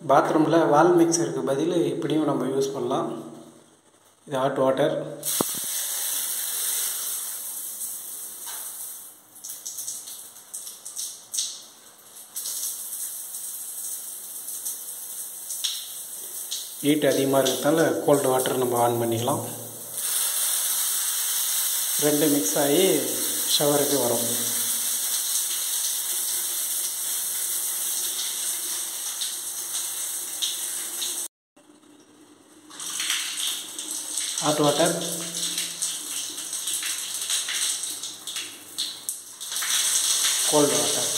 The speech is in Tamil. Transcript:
பாத்ரூமில் வால் மிக்சருக்கு பதில் இப்படியும் நம்ம யூஸ் பண்ணலாம் இது ஹாட் வாட்டர் ஹீட் அதிகமாக இருக்கிறதால கோல்டு வாட்டர் நம்ம ஆன் பண்ணிக்கலாம் ரெண்டு மிக்ஸ் ஆகி ஷவருக்கு வரும் ஹாட் வாட்டர் கோல்டு வாட்டர்